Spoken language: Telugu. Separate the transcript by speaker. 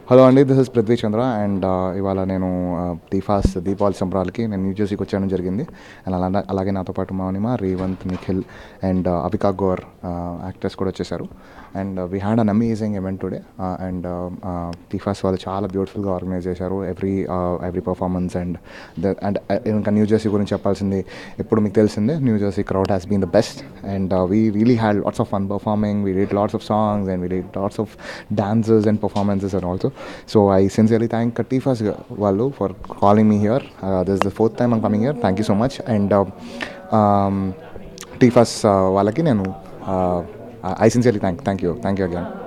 Speaker 1: హలో అండి this is Prithvi Chandra and ఇవాళ నేను టీఫాస్ దీపావళి సంబరాలకి నేను న్యూ జెర్సీకి వచ్చాను జరిగింది అండ్ అలా అలాగే నాతో పాటు మౌనిమ రేవంత్ నిఖిల్ అండ్ అవికా గోర్ యాక్టర్స్ కూడా వచ్చేసారు and we had an amazing event today and TFAS వాళ్ళు చాలా బ్యూటిఫుల్గా ఆర్గనైజ్ చేశారు every every performance and the and ఇంకా న్యూ జెర్సీ గురించి చెప్పాల్సింది ఎప్పుడు మీకు తెలిసిందే New Jersey crowd has been the best and we really had lots of fun performing we did lots of songs and we did lots of dances and performances and also so I sincerely thank TFAS వాళ్ళు for calling me here this the fourth time I'm coming here thank you so much and TFAS వాళ్ళకి నేను I sincerely thank thank you thank you again